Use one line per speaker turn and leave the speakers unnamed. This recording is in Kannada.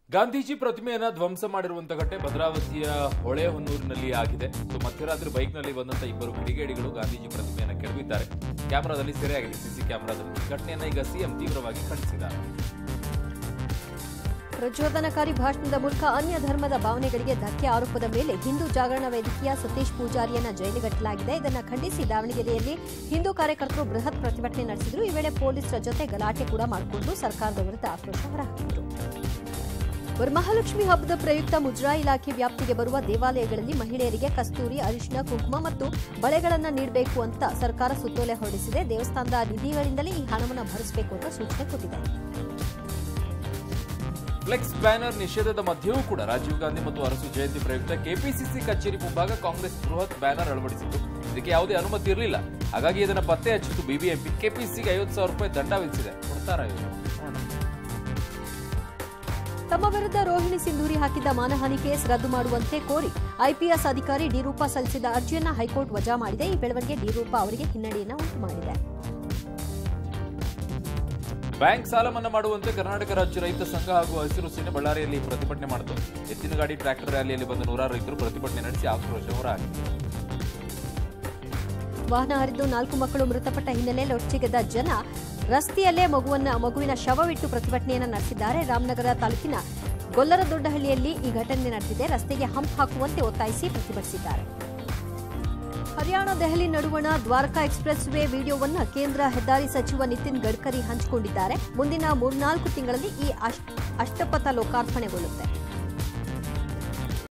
ಗಾಂಧೀಜಿ ಪ್ರತಿಮೆಯನ್ನ ಧ್ವಂಸ ಮಾಡಿರುವಂತಹ ಘಟನೆ ಭದ್ರಾವತಿಯ ಹೊಳೆಹೊನ್ನೂರಿನಲ್ಲಿ ಆಗಿದೆ ಸೊ ಮಧ್ಯರಾತ್ರಿ ಬೈಕ್ನಲ್ಲಿ ಬಂದಂತ ಇಬ್ಬರು ಕಿಡಿಗೇಡಿಗಳು ಗಾಂಧೀಜಿ ಪ್ರತಿಮೆಯನ್ನ ಕೆಡವಿದ್ದಾರೆ ಕ್ಯಾಮೆರಾದಲ್ಲಿ ಸೆರೆಯಾಗಿದೆ ಸಿಸಿ ಕ್ಯಾಮೆರಾದಲ್ಲಿ ಈ ಘಟನೆಯನ್ನ ಈಗ ಸಿಎಂ ತೀವ್ರವಾಗಿ ಖಂಡಿಸಿದ್ದಾರೆ
ಪ್ರಚೋದನಕಾರಿ ಭಾಷಣದ ಮೂಲಕ ಅನ್ಯ ಧರ್ಮದ ಭಾವನೆಗಳಿಗೆ ಧಕ್ಕೆ ಆರೋಪದ ಮೇಲೆ ಹಿಂದೂ ಜಾಗರಣ ವೇದಿಕೆಯ ಸತೀಶ್ ಪೂಜಾರಿಯನ್ನ ಜೈಲಿಗಟ್ಟಲಾಗಿದೆ ಇದನ್ನು ಖಂಡಿಸಿ ದಾವಣಗೆರೆಯಲ್ಲಿ ಹಿಂದೂ ಕಾರ್ಯಕರ್ತರು ಬೃಹತ್ ಪ್ರತಿಭಟನೆ ನಡೆಸಿದ್ರು ಈ ವೇಳೆ ಪೊಲೀಸರ ಜೊತೆ ಗಲಾಟೆ ಕೂಡ ಮಾಡಿಕೊಂಡು ಸರ್ಕಾರದ ವಿರುದ್ಧ ಆಕ್ರೋಶ ಹೊರಹಾಕಿದರು ವರಮಹಾಲಕ್ಷ್ಮಿ ಹಬ್ಬದ ಪ್ರಯುಕ್ತ ಮುಜರಾಯಿ ಇಲಾಖೆ ವ್ಯಾಪ್ತಿಗೆ ಬರುವ ದೇವಾಲಯಗಳಲ್ಲಿ ಮಹಿಳೆಯರಿಗೆ ಕಸ್ತೂರಿ ಅರಿಶಿನ ಕುಂಕುಮ ಮತ್ತು ಬಳೆಗಳನ್ನು ನೀಡಬೇಕು ಅಂತ ಸರ್ಕಾರ ಸುತ್ತೋಲೆ ಹೊರಡಿಸಿದೆ ದೇವಸ್ಥಾನದ ನಿಧಿಗಳಿಂದಲೇ ಈ ಹಣವನ್ನು ಭರಿಸಬೇಕು ಅಂತ ಸೂಚನೆ ಕೊಟ್ಟಿದೆ
ಫ್ಲೆಕ್ಸ್ ಬ್ಯಾನರ್ ನಿಷೇಧದ ಮಧ್ಯೆಯೂ ಕೂಡ ರಾಜೀವ್ ಗಾಂಧಿ ಮತ್ತು ಅರಸು ಜಯಂತಿ ಪ್ರಯುಕ್ತ ಕೆಪಿಸಿಸಿ ಕಚೇರಿ ಮುಂಭಾಗ ಕಾಂಗ್ರೆಸ್ ಬೃಹತ್ ಬ್ಯಾನರ್ ಅಳವಡಿಸಿತ್ತು ಇದಕ್ಕೆ ಯಾವುದೇ ಅನುಮತಿ ಇರಲಿಲ್ಲ ಹಾಗಾಗಿ ಇದನ್ನು ಪತ್ತೆ ಹಚ್ಚಿತು ಬಿಬಿಎಂಪಿ ಕೆಪಿಸಿಸಿಗೆ ಐವತ್ತು ಸಾವಿರ ರೂಪಾಯಿ ದಂಡ ವಿಧಿಸಿದೆ ಕೊಡ್ತಾರಾ ಇವರು ನೋಡೋಣ.
ತಮ್ಮ ವಿರುದ್ಧ ರೋಹಿಣಿ ಸಿಂಧೂರಿ ಹಾಕಿದ್ದ ಮಾನಹಾನಿ ಕೇಸ್ ರದ್ದು ಮಾಡುವಂತೆ ಕೋರಿ ಐಪಿಎಸ್ ಅಧಿಕಾರಿ ಡಿರೂಪ ಸಲ್ಲಿಸಿದ ಅರ್ಜಿಯನ್ನ ಹೈಕೋರ್ಟ್ ವಜಾ ಮಾಡಿದೆ ಈ ಬೆಳವಣಿಗೆ ಡಿರೂಪ ಅವರಿಗೆ ಹಿನ್ನಡೆಯನ್ನು ಉಂಟು ಮಾಡಿದೆ
ಬ್ಯಾಂಕ್ ಸಾಲ ಮನ್ನಾ ಮಾಡುವಂತೆ ಕರ್ನಾಟಕ ರಾಜ್ಯ ರೈತ ಸಂಘ ಹಾಗೂ ಹಸಿರು ಸೇನೆ ಬಳ್ಳಾರಿಯಲ್ಲಿ ಪ್ರತಿಭಟನೆ ಮಾಡಿತು ಎತ್ತಿನ ಗಾಡಿ ಟ್ರ್ಯಾಕ್ಟರ್ ರ್ಯಾಲಿಯಲ್ಲಿ ಬಂದ ನೂರಾರು ರೈತರು ಪ್ರತಿಭಟನೆ ನಡೆಸಿ ಆಕ್ರೋಶ ಹೊರಹಾಕಿದರು
ವಾಹನ ಹರಿದು ನಾಲ್ಕು ಮಕ್ಕಳು ಮೃತಪಟ್ಟ ಹಿನ್ನೆಲೆಯಲ್ಲಿ ಒಟ್ಟಿಗೆದ್ದ ಜನ ರಸ್ತೆಯಲ್ಲೇ ಮಗುವನ್ನ ಮಗುವಿನ ಶವವಿಟ್ಟು ಪ್ರತಿಭಟನೆಯನ್ನ ನಡೆಸಿದ್ದಾರೆ ರಾಮನಗರ ತಾಲೂಕಿನ ಗೊಲ್ಲರದೊಡ್ಡಹಳ್ಳಿಯಲ್ಲಿ ಈ ಘಟನೆ ನಡೆದಿದೆ ರಸ್ತೆಗೆ ಹಂಪ್ ಹಾಕುವಂತೆ ಒತ್ತಾಯಿಸಿ ಪ್ರತಿಭಟಿಸಿದ್ದಾರೆ ಹರಿಯಾಣ ದೆಹಲಿ ನಡುವಣ ದ್ವಾರಕಾ ಎಕ್ಸ್ಪ್ರೆಸ್ ವೇ ವಿಡಿಯೋವನ್ನ ಕೇಂದ್ರ ಹೆದ್ದಾರಿ ಸಚಿವ ನಿತಿನ್ ಗಡ್ಕರಿ ಹಂಚಿಕೊಂಡಿದ್ದಾರೆ ಮುಂದಿನ ಮೂರ್ನಾಲ್ಕು ತಿಂಗಳಲ್ಲಿ ಈ ಅಶ್- ಅಷ್ಟಪಥ ಲೋಕಾರ್ಪಣೆಗೊಳ್ಳುತ್ತೆ